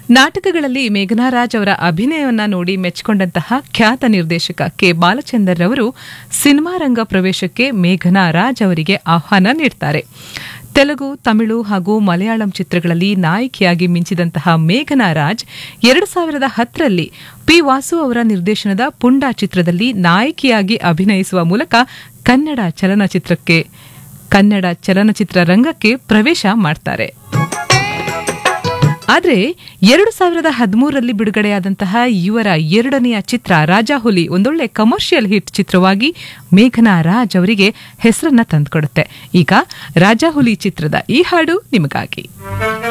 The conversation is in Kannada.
ನಾಟಕಗಳಲ್ಲಿ ಮೇಘನಾ ರಾಜ್ ಅವರ ಅಭಿನಯವನ್ನ ನೋಡಿ ಮೆಚ್ಚಿಕೊಂಡಂತಹ ಖ್ಯಾತ ನಿರ್ದೇಶಕ ಕೆ ಬಾಲಚಂದರ್ ಅವರು ಸಿನಿಮಾ ರಂಗ ಪ್ರವೇಶಕ್ಕೆ ಮೇಘನಾ ರಾಜ್ ಅವರಿಗೆ ಆಹ್ವಾನ ನೀಡ್ತಾರೆ ತೆಲುಗು ತಮಿಳು ಹಾಗೂ ಮಲಯಾಳಂ ಚಿತ್ರಗಳಲ್ಲಿ ನಾಯಕಿಯಾಗಿ ಮಿಂಚಿದಂತಹ ಮೇಘನಾ ರಾಜ್ ಎರಡು ಸಾವಿರದ ಹತ್ತರಲ್ಲಿ ಪಿ ವಾಸು ಅವರ ನಿರ್ದೇಶನದ ಪುಂಡ ಚಿತ್ರದಲ್ಲಿ ನಾಯಕಿಯಾಗಿ ಅಭಿನಯಿಸುವ ಮೂಲಕ ಕನ್ನಡ ಚಲನಚಿತ್ರಕ್ಕೆ ಕನ್ನಡ ಚಲನಚಿತ್ರ ರಂಗಕ್ಕೆ ಪ್ರವೇಶ ಮಾಡ್ತಾರೆ ಆದರೆ ಎರಡು ಸಾವಿರದ ಹದಿಮೂರರಲ್ಲಿ ಬಿಡುಗಡೆಯಾದಂತಹ ಇವರ ಎರಡನೆಯ ಚಿತ್ರ ರಾಜಾಹುಲಿ ಒಂದೊಳ್ಳೆ ಕಮರ್ಷಿಯಲ್ ಹಿಟ್ ಚಿತ್ರವಾಗಿ ಮೇಘನಾ ರಾಜ್ ಅವರಿಗೆ ಹೆಸರನ್ನ ತಂದುಕೊಡುತ್ತೆ ಈಗ ರಾಜಾಹುಲಿ ಚಿತ್ರದ ಈ ಹಾಡು ನಿಮಗಾಗಿ